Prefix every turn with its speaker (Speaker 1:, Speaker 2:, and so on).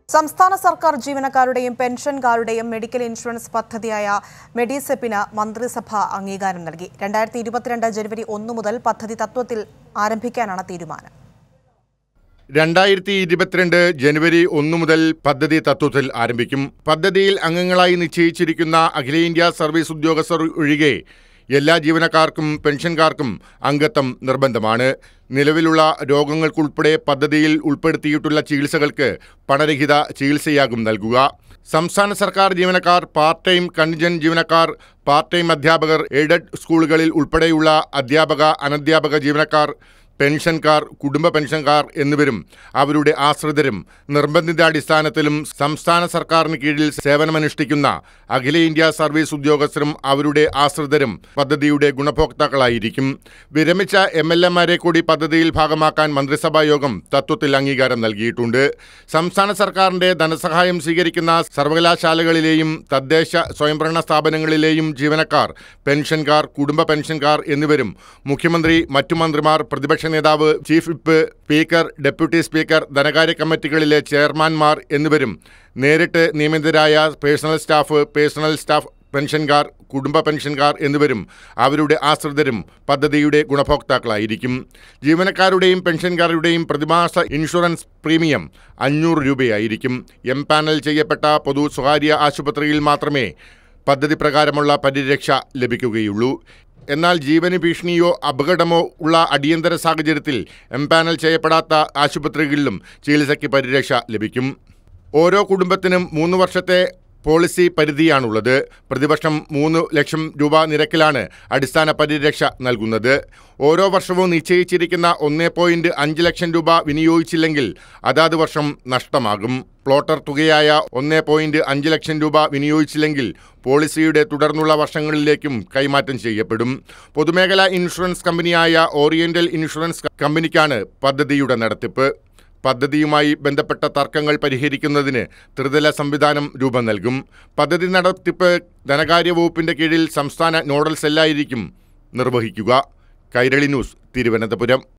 Speaker 1: സംസ്ഥാന സർക്കാർ ജീവനക്കാരുടെയും പെൻഷൻകാരുടെയും മെഡിക്കൽ ഇൻഷുറൻസ് പദ്ധതിയായ മെഡിസെപ്പിന് മന്ത്രിസഭ അംഗീകാരം നൽകി രണ്ടായിരത്തി ഇരുപത്തിരണ്ട് ജനുവരി ഒന്ന് മുതൽ പദ്ധതി തത്വത്തിൽ ആരംഭിക്കാനാണ് തീരുമാനം
Speaker 2: രണ്ടായിരത്തി ഇരുപത്തിരണ്ട് ജനുവരി ഒന്ന് മുതൽ പദ്ധതി തത്വത്തിൽ ആരംഭിക്കും പദ്ധതിയിൽ അംഗങ്ങളായി നിശ്ചയിച്ചിരിക്കുന്ന അഖിലേന്ത്യാ സർവീസ് ഉദ്യോഗസ്ഥർ ഒഴികെ എല്ലാ ജീവനക്കാർക്കും പെൻഷൻകാർക്കും അംഗത്വം നിർബന്ധമാണ് നിലവിലുള്ള രോഗങ്ങൾക്കുൾപ്പെടെ പദ്ധതിയിൽ ഉൾപ്പെടുത്തിയിട്ടുള്ള ചികിത്സകൾക്ക് പണരഹിത ചികിത്സയാകും നൽകുക സംസ്ഥാന സർക്കാർ ജീവനക്കാർ പാർട്ട് ടൈം കണ്ടിജന്റ് ജീവനക്കാർ പാർട്ട് ടൈം അധ്യാപകർ എയ്ഡഡ് സ്കൂളുകളിൽ ഉൾപ്പെടെയുള്ള അധ്യാപക അനധ്യാപക ജീവനക്കാർ പെൻഷൻകാർ കുടുംബ പെൻഷൻകാർ എന്നിവരും അവരുടെ ആശ്രിതരും നിർബന്ധിതാടിസ്ഥാനത്തിലും സംസ്ഥാന സർക്കാരിന് കീഴിൽ സേവനമനുഷ്ഠിക്കുന്ന അഖിലേന്ത്യാ സർവീസ് ഉദ്യോഗസ്ഥരും അവരുടെ ആശ്രിതരും പദ്ധതിയുടെ ഗുണഭോക്താക്കളായിരിക്കും വിരമിച്ച എം എൽ എമാരെ കൂടി പദ്ധതിയിൽ ഭാഗമാക്കാൻ മന്ത്രിസഭാ യോഗം തത്വത്തിൽ അംഗീകാരം നൽകിയിട്ടുണ്ട് സംസ്ഥാന സർക്കാരിന്റെ ധനസഹായം സ്വീകരിക്കുന്ന സർവകലാശാലകളിലെയും തദ്ദേശ സ്വയംഭരണ സ്ഥാപനങ്ങളിലെയും ജീവനക്കാർ പെൻഷൻകാർ കുടുംബ പെൻഷൻകാർ എന്നിവരും മുഖ്യമന്ത്രി മറ്റു മന്ത്രിമാർ പ്രതിപക്ഷ നേതാവ് chief whip speaker deputy speaker ധനകാര്യ കമ്മിറ്റികളിലെ ചെയർമാൻമാർ എന്നിവരും നേരിട്ട് നിയമിതരായ പേഴ്സണൽ സ്റ്റാഫ് പേഴ്സണൽ സ്റ്റാഫ് പെൻഷൻകാർ കുടുംബ പെൻഷൻകാർ എന്നിവരും അവരുടെ ആശ്രിതരും പദ്ധതിയുടെ ഗുണഭോക്താക്കളായിരിക്കും ജീവനക്കാരുടെയും പെൻഷൻകാരുടെയും പ്രതിമാസ ഇൻഷുറൻസ് പ്രീമിയം അഞ്ഞൂറ് രൂപയായിരിക്കും എം പാനൽ ചെയ്യപ്പെട്ട പൊതു സ്വകാര്യ ആശുപത്രിയിൽ മാത്രമേ പദ്ധതി പ്രകാരമുള്ള പരിരക്ഷ ലഭിക്കുകയുള്ളൂ എന്നാൽ ജീവന് ഭീഷണിയോ അപകടമോ ഉള്ള അടിയന്തര സാഹചര്യത്തിൽ എംപാനൽ ചെയ്യപ്പെടാത്ത ആശുപത്രികളിലും ചികിത്സയ്ക്ക് പരിരക്ഷ ലഭിക്കും ഓരോ കുടുംബത്തിനും മൂന്ന് വർഷത്തെ പോളിസി പരിധിയാണുള്ളത് പ്രതിവർഷം മൂന്ന് ലക്ഷം രൂപ നിരക്കിലാണ് അടിസ്ഥാന പരിരക്ഷ നൽകുന്നത് ഓരോ വർഷവും നിശ്ചയിച്ചിരിക്കുന്ന ഒന്നേ പോയിന്റ് അഞ്ച് ലക്ഷം രൂപ വിനിയോഗിച്ചില്ലെങ്കിൽ അതാത് വർഷം നഷ്ടമാകും പ്ലോട്ടർ തുകയായ ഒന്നേ പോയിന്റ് അഞ്ച് ലക്ഷം രൂപ വിനിയോഗിച്ചില്ലെങ്കിൽ പോളിസിയുടെ തുടർന്നുള്ള വർഷങ്ങളിലേക്കും കൈമാറ്റം ചെയ്യപ്പെടും പൊതുമേഖലാ ഇൻഷുറൻസ് കമ്പനിയായ ഓറിയന്റൽ ഇൻഷുറൻസ് കമ്പനിക്കാണ് പദ്ധതിയുടെ നടത്തിപ്പ് പദ്ധതിയുമായി ബന്ധപ്പെട്ട തർക്കങ്ങൾ പരിഹരിക്കുന്നതിന് ത്രിതല സംവിധാനം രൂപം നൽകും പദ്ധതി നടത്തിപ്പ് ധനകാര്യ വകുപ്പിന്റെ കീഴിൽ സംസ്ഥാന നോഡൽ സെല്ലായിരിക്കും നിർവഹിക്കുക കൈരളി ന്യൂസ് തിരുവനന്തപുരം